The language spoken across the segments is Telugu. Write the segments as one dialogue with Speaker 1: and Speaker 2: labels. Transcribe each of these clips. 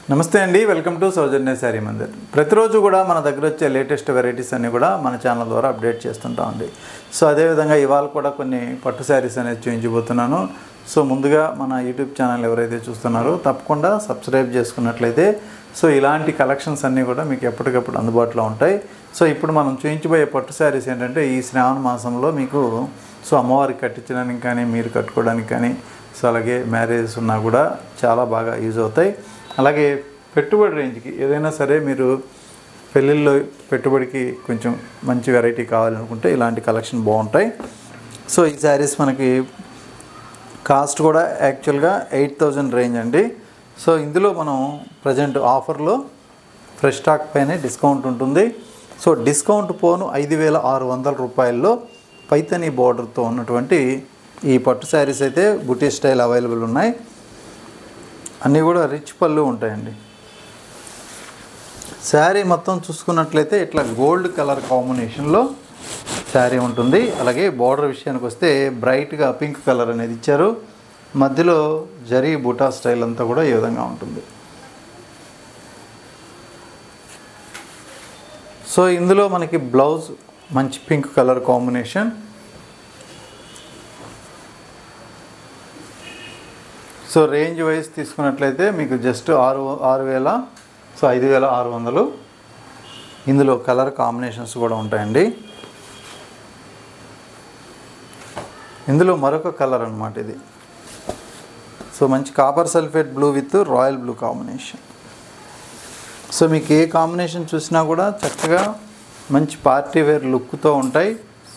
Speaker 1: నమస్తే అండి వెల్కమ్ టు సౌజన్య శారీ మందిర్ ప్రతిరోజు కూడా మన దగ్గర వచ్చే లేటెస్ట్ వెరైటీస్ అన్ని కూడా మన ఛానల్ ద్వారా అప్డేట్ చేస్తుంటామండి సో అదేవిధంగా ఇవాళ కూడా కొన్ని పట్టు శారీస్ అనేది చూపించబోతున్నాను సో ముందుగా మన యూట్యూబ్ ఛానల్ ఎవరైతే చూస్తున్నారో తప్పకుండా సబ్స్క్రైబ్ చేసుకున్నట్లయితే సో ఇలాంటి కలెక్షన్స్ అన్నీ కూడా మీకు ఎప్పటికప్పుడు అందుబాటులో ఉంటాయి సో ఇప్పుడు మనం చూపించబోయే పట్టు శారీస్ ఏంటంటే ఈ శ్రావణ మాసంలో మీకు సో అమ్మవారికి కట్టించడానికి కానీ మీరు కట్టుకోవడానికి కానీ సో అలాగే మ్యారేజెస్ ఉన్నా కూడా చాలా బాగా యూజ్ అవుతాయి అలాగే పెట్టుబడి రేంజ్కి ఏదైనా సరే మీరు పెళ్ళిళ్ళలో పెట్టుబడికి కొంచెం మంచి వెరైటీ కావాలనుకుంటే ఇలాంటి కలెక్షన్ బాగుంటాయి సో ఈ శారీస్ మనకి కాస్ట్ కూడా యాక్చువల్గా ఎయిట్ థౌజండ్ రేంజ్ అండి సో ఇందులో మనం ప్రజెంట్ ఆఫర్లో ఫ్రెష్ స్టాక్ పైనే డిస్కౌంట్ ఉంటుంది సో డిస్కౌంట్ పోను ఐదు వేల ఆరు వందల రూపాయల్లో పైతని బార్డర్తో ఉన్నటువంటి ఈ పట్టు శారీస్ అయితే బుటీ స్టైల్ అవైలబుల్ ఉన్నాయి అన్నీ కూడా రిచ్ పళ్ళు ఉంటాయండి శారీ మొత్తం చూసుకున్నట్లయితే ఇట్లా గోల్డ్ కలర్ కాంబినేషన్లో శారీ ఉంటుంది అలాగే బార్డర్ విషయానికి వస్తే బ్రైట్గా పింక్ కలర్ అనేది ఇచ్చారు మధ్యలో జరీ బూటా స్టైల్ అంతా కూడా ఈ విధంగా ఉంటుంది సో ఇందులో మనకి బ్లౌజ్ మంచి pink colour combination so range wise తీసుకున్నట్లయితే మీకు జస్ట్ ఆరు ఆరు వేల సో ఐదు వేల ఆరు వందలు ఇందులో కలర్ కాంబినేషన్స్ కూడా ఉంటాయండి ఇందులో మరొక కలర్ అన్నమాట ఇది సో మంచి copper sulphate blue with royal blue combination so మీకు ఏ కాంబినేషన్ చూసినా కూడా చక్కగా మంచి పార్టీ వేర్ లుక్తో ఉంటాయి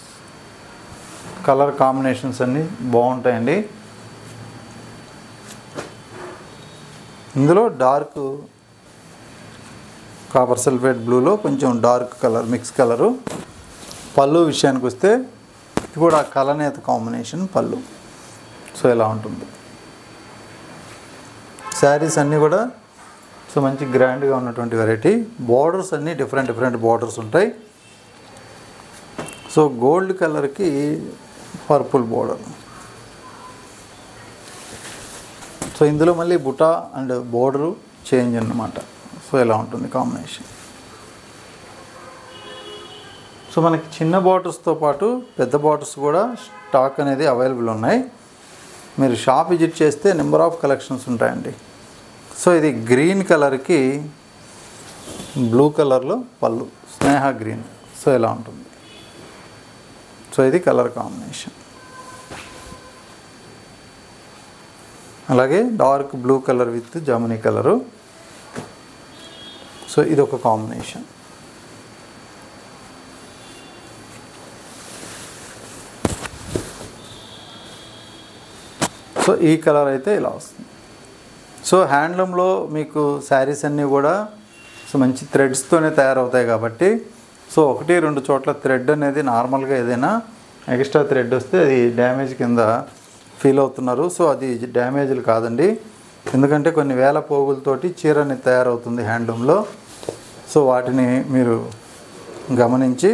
Speaker 1: కలర్ కాంబినేషన్స్ అన్నీ బాగుంటాయండి ఇందులో డార్క్ కాపర్ సల్ఫేట్ బ్లూలో కొంచెం డార్క్ కలర్ మిక్స్ కలరు పళ్ళు విషయానికి వస్తే ఇది కూడా కలనేత కాంబినేషన్ పళ్ళు సో ఇలా ఉంటుంది శారీస్ అన్నీ కూడా సో మంచి గ్రాండ్గా ఉన్నటువంటి వెరైటీ బార్డర్స్ అన్నీ డిఫరెంట్ డిఫరెంట్ బార్డర్స్ ఉంటాయి సో గోల్డ్ కలర్కి పర్పుల్ బార్డర్ సో ఇందులో మళ్ళీ బుటా అండ్ బోర్డరు చేంజ్ అన్నమాట సో ఇలా ఉంటుంది కాంబినేషన్ సో మనకి చిన్న బాటిల్స్తో పాటు పెద్ద బాటిల్స్ కూడా స్టాక్ అనేది అవైలబుల్ ఉన్నాయి మీరు షాప్ విజిట్ చేస్తే నెంబర్ ఆఫ్ కలెక్షన్స్ ఉంటాయండి సో ఇది గ్రీన్ కలర్కి బ్లూ కలర్లో పళ్ళు స్నేహ గ్రీన్ సో ఇలా ఉంటుంది సో ఇది కలర్ కాంబినేషన్ అలాగే డార్క్ బ్లూ కలర్ విత్ జామునీ కలరు సో ఇది ఒక కాంబినేషన్ సో ఈ కలర్ అయితే ఇలా వస్తుంది సో హ్యాండ్లూమ్లో మీకు శారీస్ అన్నీ కూడా సో మంచి థ్రెడ్స్తోనే తయారవుతాయి కాబట్టి సో ఒకటి రెండు చోట్ల థ్రెడ్ అనేది నార్మల్గా ఏదైనా ఎక్స్ట్రా థ్రెడ్ వస్తే అది డ్యామేజ్ కింద ఫీల్ అవుతున్నారు సో అది డ్యామేజ్లు కాదండి ఎందుకంటే కొన్ని వేల పోగులతోటి చీర అనేది తయారవుతుంది హ్యాండ్లూమ్లో సో వాటిని మీరు గమనించి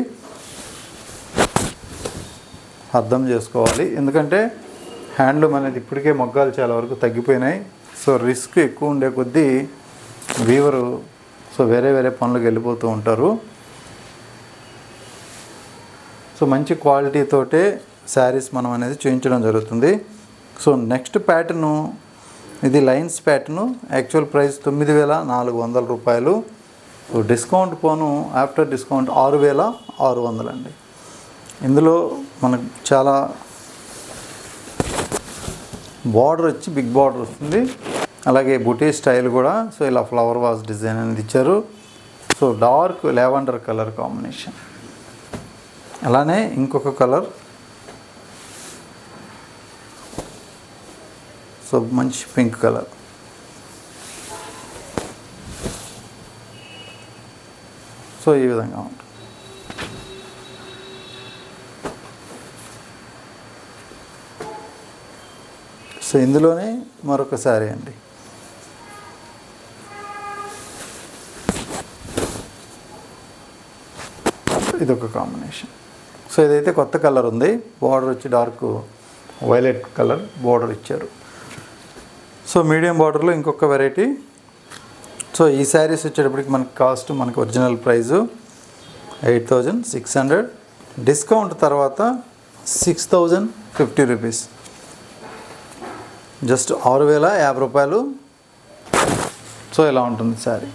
Speaker 1: అర్థం చేసుకోవాలి ఎందుకంటే హ్యాండ్లూమ్ అనేది ఇప్పటికే మొగ్గాలు చాలా వరకు తగ్గిపోయినాయి సో రిస్క్ ఎక్కువ ఉండే కొద్దీ వీవరు సో వేరే వేరే పనులకు వెళ్ళిపోతూ ఉంటారు సో మంచి క్వాలిటీతోటే శారీస్ మనం అనేది చూపించడం జరుగుతుంది సో నెక్స్ట్ ప్యాటర్ను ఇది లైన్స్ ప్యాటర్ను యాక్చువల్ ప్రైస్ తొమ్మిది వేల నాలుగు వందల రూపాయలు సో డిస్కౌంట్ పోను ఆఫ్టర్ డిస్కౌంట్ ఆరు వేల ఆరు వందలండి ఇందులో మనకు చాలా బార్డర్ వచ్చి బిగ్ బార్డర్ వస్తుంది అలాగే బుటీ స్టైల్ కూడా సో ఇలా ఫ్లవర్ వాజ్ డిజైన్ అనేది ఇచ్చారు so dark lavender colour combination అలానే ఇంకొక కలర్ సో మంచి పింక్ కలర్ సో ఈ విధంగా ఉంటుంది సో ఇందులోనే మరొక శారీ అండి ఇదొక కాంబినేషన్ సో ఇదైతే కొత్త కలర్ ఉంది బార్డర్ వచ్చి డార్క్ వైలెట్ కలర్ బార్డర్ ఇచ్చారు సో మీడియం బార్డర్లో ఇంకొక వెరైటీ సో ఈ శారీస్ వచ్చేటప్పటికి మనకి కాస్ట్ మనకి original price eight thousand six hundred discount తర్వాత six thousand fifty rupees just ఆరు వేల యాభై రూపాయలు సో ఇలా ఉంటుంది శారీ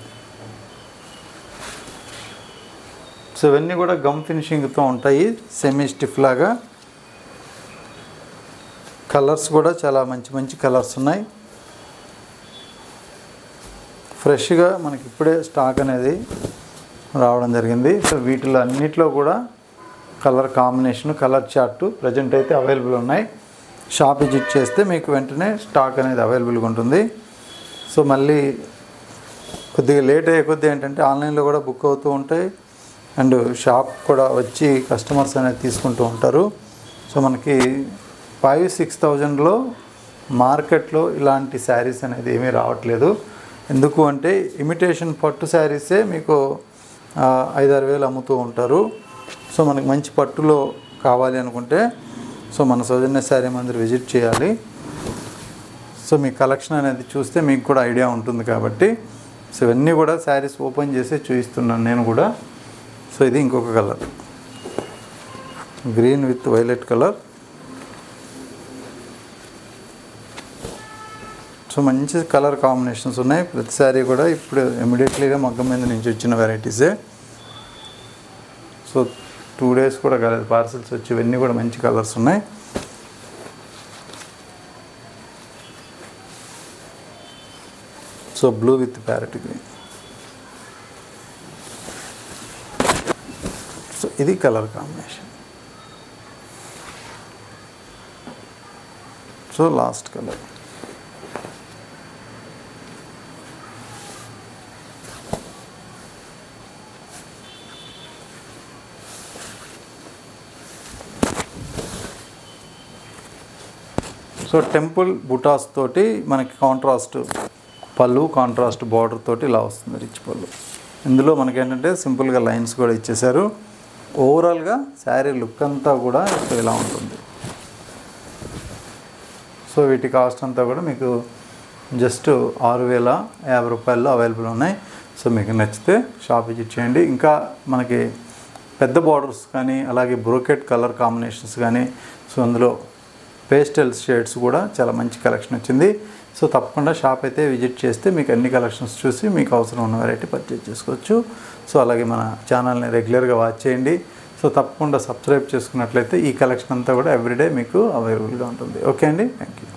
Speaker 1: సో ఇవన్నీ కూడా గమ్ ఫినిషింగ్తో ఉంటాయి సెమీ స్టిఫ్ లాగా కలర్స్ కూడా చాలా మంచి మంచి కలర్స్ ఉన్నాయి ఫ్రెష్గా మనకి ఇప్పుడే స్టాక్ అనేది రావడం జరిగింది సో వీటిలో అన్నిట్లో కూడా colour combination colour chart present అయితే అవైలబుల్ ఉన్నాయి షాప్ విజిట్ చేస్తే మీకు వెంటనే స్టాక్ అనేది అవైలబుల్గా ఉంటుంది సో మళ్ళీ కొద్దిగా లేట్ అయ్యే కొద్ది ఏంటంటే ఆన్లైన్లో కూడా బుక్ అవుతూ ఉంటాయి అండ్ షాప్ కూడా వచ్చి కస్టమర్స్ అనేది తీసుకుంటూ ఉంటారు సో మనకి ఫైవ్ సిక్స్ థౌజండ్లో మార్కెట్లో ఇలాంటి శారీస్ అనేది ఏమీ రావట్లేదు ఎందుకు అంటే ఇమిటేషన్ పట్టు శారీసే మీకు ఆ, ఐదారు వేలు అమ్ముతూ ఉంటారు సో మనకి మంచి పట్టులో కావాలి అనుకుంటే సో మన సౌజన్య శారీ మందిర్ విజిట్ చేయాలి సో మీ కలెక్షన్ అనేది చూస్తే మీకు కూడా ఐడియా ఉంటుంది కాబట్టి సో ఇవన్నీ కూడా శారీస్ ఓపెన్ చేసి చూపిస్తున్నాను నేను కూడా సో ఇది ఇంకొక colour green with violet colour so మంచి కలర్ కాంబినేషన్స్ ఉన్నాయి ప్రతి శారీ కూడా ఇప్పుడు ఇమీడియట్లీగా మగ్గం మీద నుంచి వచ్చిన వెరైటీసే సో టూ డేస్ కూడా కాలేదు పార్సల్స్ వచ్చి ఇవన్నీ కూడా మంచి కలర్స్ ఉన్నాయి so blue with parrot green so ఇది colour combination so last colour so temple butas తోటి మనకి కాంట్రాస్ట్ పళ్ళు కాంట్రాస్ట్ బార్డర్ తోటి ఇలా వస్తుంది రిచ్ పళ్ళు ఇందులో మనకి ఏంటంటే సింపుల్గా లైన్స్ కూడా ఇచ్చేసారు ఓవరాల్గా శారీ లుక్ అంతా కూడా ఇలా ఉంటుంది సో వీటి కాస్ట్ అంతా కూడా మీకు జస్ట్ ఆరు వేల యాభై రూపాయల్లో అవైలబుల్ ఉన్నాయి సో మీకు నచ్చితే షాప్ విజిట్ చేయండి ఇంకా మనకి పెద్ద బార్డర్స్ కానీ అలాగే బ్రోకెట్ కలర్ కాంబినేషన్స్ కానీ సో అందులో పేస్టల్ షేడ్స్ కూడా చాలా మంచి కలెక్షన్ వచ్చింది సో తప్పకుండా షాప్ అయితే విజిట్ చేస్తే మీకు అన్ని కలెక్షన్స్ చూసి మీకు అవసరం ఉన్న వెరైటీ పర్చేజ్ చేసుకోవచ్చు సో అలాగే మన ఛానల్ని రెగ్యులర్గా వాచ్ చేయండి సో తప్పకుండా సబ్స్క్రైబ్ చేసుకున్నట్లయితే ఈ కలెక్షన్ అంతా కూడా ఎవ్రీడే మీకు అవైలబుల్గా ఉంటుంది ఓకే అండి థ్యాంక్ యూ